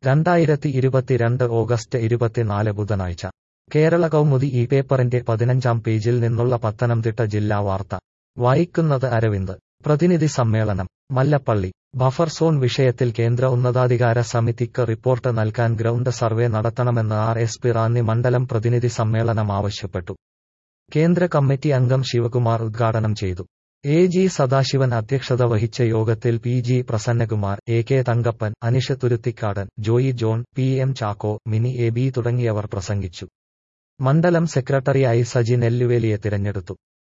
രണ്ടായിരത്തി ഇരുപത്തിരണ്ട് ഓഗസ്റ്റ് ഇരുപത്തിനാല് ബുധനാഴ്ച കേരള കൗമുദി ഈ പേപ്പറിന്റെ പതിനഞ്ചാം പേജിൽ നിന്നുള്ള പത്തനംതിട്ട ജില്ലാ വാർത്ത വായിക്കുന്നത് അരവിന്ദ് പ്രതിനിധി സമ്മേളനം മല്ലപ്പള്ളി ബഫർ സോൺ വിഷയത്തിൽ കേന്ദ്ര ഉന്നതാധികാര സമിതിക്ക് റിപ്പോർട്ട് നൽകാൻ ഗ്രൗണ്ട് സർവേ നടത്തണമെന്ന് ആർ എസ് പി റാന്നി മണ്ഡലം പ്രതിനിധി സമ്മേളനം ആവശ്യപ്പെട്ടു കേന്ദ്ര കമ്മിറ്റി അംഗം ശിവകുമാർ ഉദ്ഘാടനം ചെയ്തു എ ജി സദാശിവൻ അധ്യക്ഷത വഹിച്ച യോഗത്തിൽ P G Prasannakumar A K Thankappan Anisha Thuruthikkadan Joy John P M Chacko Mini A B തുടങ്ങിയവർ പ്രസംഗിച്ചു മണ്ഡലം സെക്രട്ടറിയായി സജി നെല്ലുവേലിയെ തിരഞ്ഞെടുത്തു